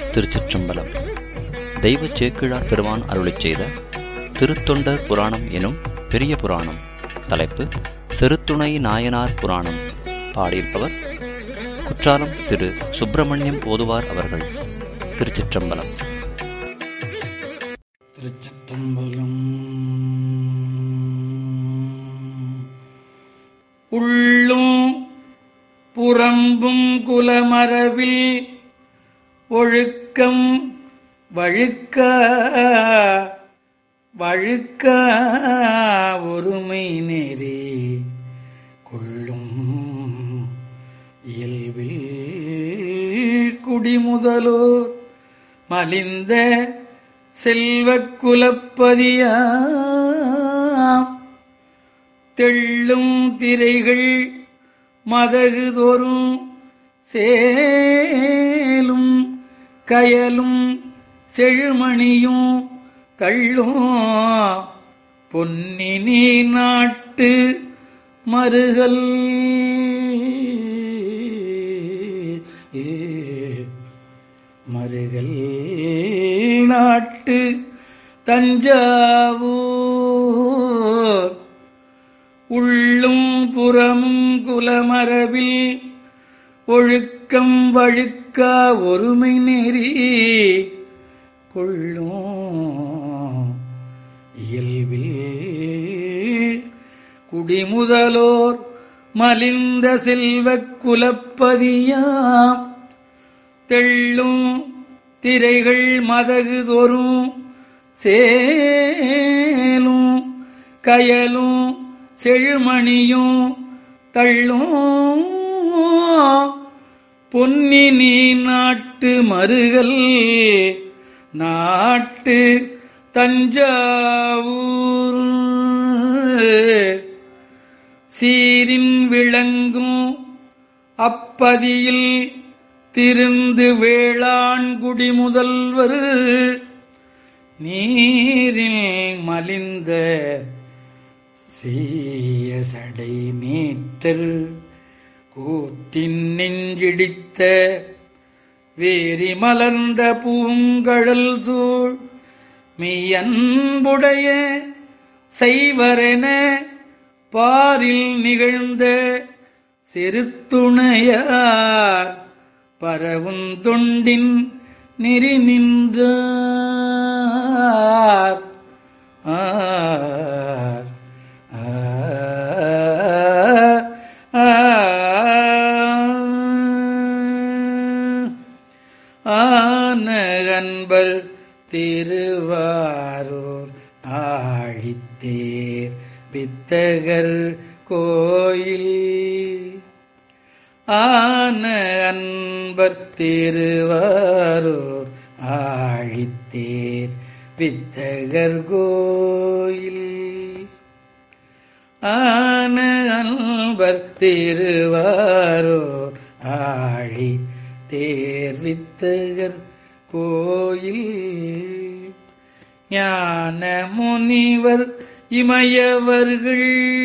திருச்சிற்றம்பலம் தெய்வ சேக்கிழார் பெருமான் அருளிச் செய்த திருத்தொண்டர் புராணம் எனும் பெரிய புராணம் தலைப்பு செருத்துணை நாயனார் புராணம் பாடியிருப்பவர் குற்றாலம் திரு சுப்பிரமணியம் ஓதுவார் அவர்கள் திருச்சிற்றம்பலம் திருச்சிற்றம்பலம் உள்ளும் புறம்பும் குலமரபில் ஒழுக்கம் வழுக்க வழுக்க ஒருமை நெறி கொள்ளும் இயல்பில் குடிமுதலோர் மலிந்த செல்வக் குலப்பதியாம் தெள்ளும் திரைகள் மதகுதோறும் சேலும் கயலும் செழுமணியும் தள்ளும் பொன்னினி நாட்டு மருகல் மருகல் நாட்டு தஞ்சாவூர் உள்ளும் புறமும் குலமரபில் ஒழுக்கம் வழுக்கா ஒருமை நெறி கொள்ளும் இயல்பில் குடிமுதலோர் மலிந்த செல்வக் குலப்பதியாம் தெள்ளும் திரைகள் மதகுதொரும் சேலும் கயலும் செழுமணியும் தள்ளும் பொன்னினி நாட்டு மருகல் நாட்டு தஞ்சாவூர் சீரின் விளங்கும் அப்பதியில் திருந்து வேளாண்குடி முதல்வர் நீரில் மலிந்த சீய சடை நீற்றல் கூத்தின் நெஞ்சிடித்த வேரி மலர்ந்த பூங்கழல் சூழ் மெய்யன்புடைய செய்வரென பாரில் நிகழ்ந்த செருத்துணையார் பரவும் தொண்டின் நெறி நின்றார் ஆர் ஆன அன்பர் திருவாரூர் ஆழித்தேர் வித்தகர் கோயில் ஆன அன்பர் திருவாரூர் ஆழித்தேர் வித்தகர் கோயில் ஆன அன்பர் திருவாரூர் ஆழி தேர் வித்தகர் கோயில் ஞான முனிவர் இமயவர்கள்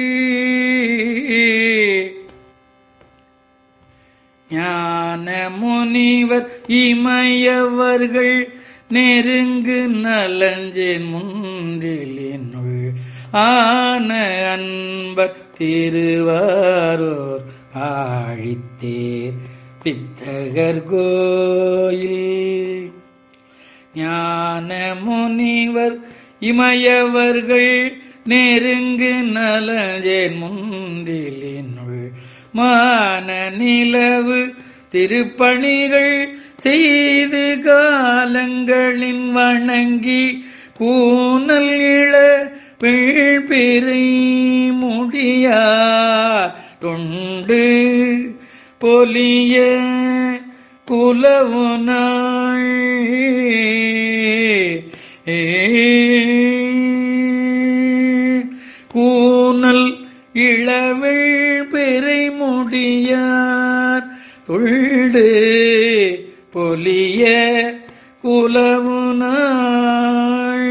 ஞான முனிவர் இமயவர்கள் நெருங்கு நலஞ்சேன் முன்றிலினுள் ஆன அன்பர் திருவாரூர் ஆழித்தேர் பித்தகர் கோயில் ஞான முனிவர் இமயவர்கள் நெருங்கு நலஞ்சேன் முன்றிலினுள் மான நிலவு திருப்பணிகள் செய்து காலங்களின் வணங்கி கூனல் இள பிழை முடியார் தொண்டு பொலிய குலவு நாள் கூனல் இளவில் பிறை முடியார் தொண்டு பொலிய குலவு நாள்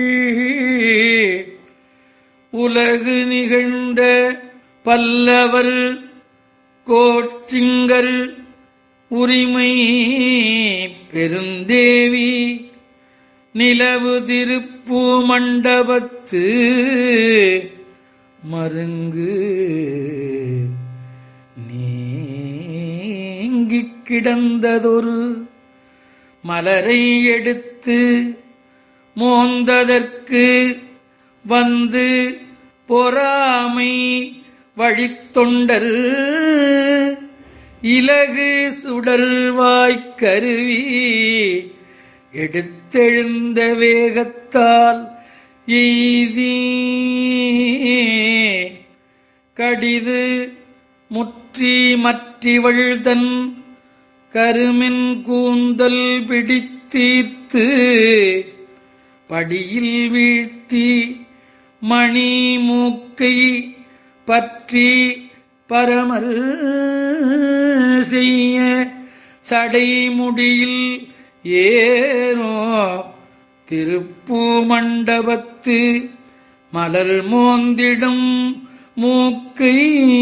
உலகு நிகழ்ந்த பல்லவர் கோச்சிங்கர் உரிமை பெருந்தேவி நிலவு திருப்பூ மண்டபத்து மருங்கு நீங்கிக் கிடந்ததொரு மலரை எடுத்து மோந்ததற்கு வந்து பொறாமை வழித்தொண்டர் இலகு சுடர்வாய்க் கருவி எடுத்தெழுந்த வேகத்தால் எய்தி கடிது முற்றி மற்றிவள்தன் கருமின் கூந்தல் பிடித்தீர்த்து படியில் வீழ்த்தி மணி மூக்கை பற்றி பரமல் செய்ய சடைமுடியில் ஏனோ திருப்பூ மண்டபத்து மலர் மோந்திடும் மூக்கை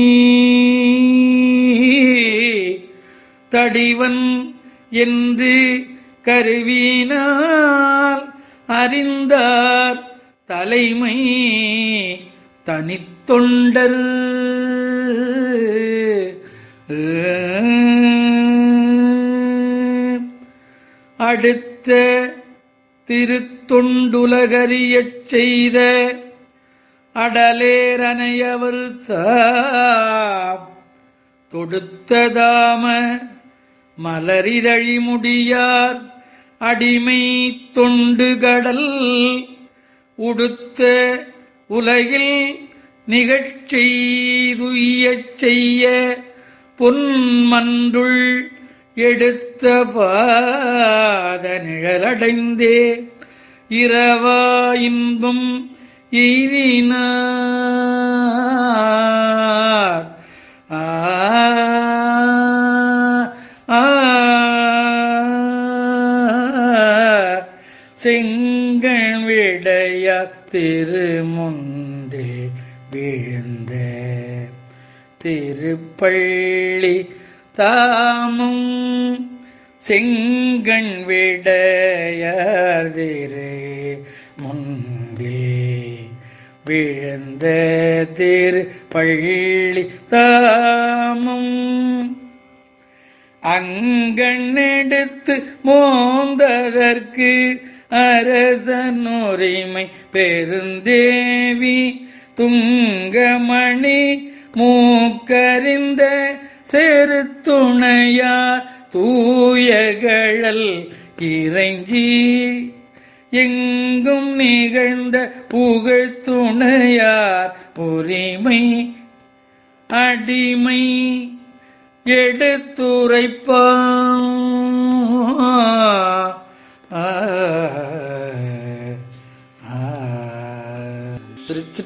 தடிவன் என்று கருவினால் அறிந்தார் தலைமை தனித்தொண்டர் அடுத்த திருத்தொண்டுலகரியச் செய்த அடலேரனையவர் தாம் தொடுத்ததாம மலரிதழி முடியார் அடிமை தொண்டு கடல் உடுத்த உலகில் நிகழ்ச்செய்துய்யச் செய்ய பொன்மன்றுள் எடுத்த பாத நிழலடைந்தே இரவா இன்பம் எய்தினார் ஆ ஆ செங்கண் விடைய திருமுந்தே வீழ்ந்த திருப்பள்ளி தாமும் செங்கண் விடையார் திரு முந்தில் விழுந்த திருப்பள்ளி தாமும் அங்கண்ணெடுத்து மோந்ததற்கு அரசன் உரிமை பெருந்தேவி துங்கமணி மூக்கறிந்த செருத்துணையார் தூயகழல் இறைஞ்சி எங்கும் நிகழ்ந்த புகழ் துணையார் உரிமை அடிமை எடுத்துரைப்பான் ஆ, ஆ. திருச்சி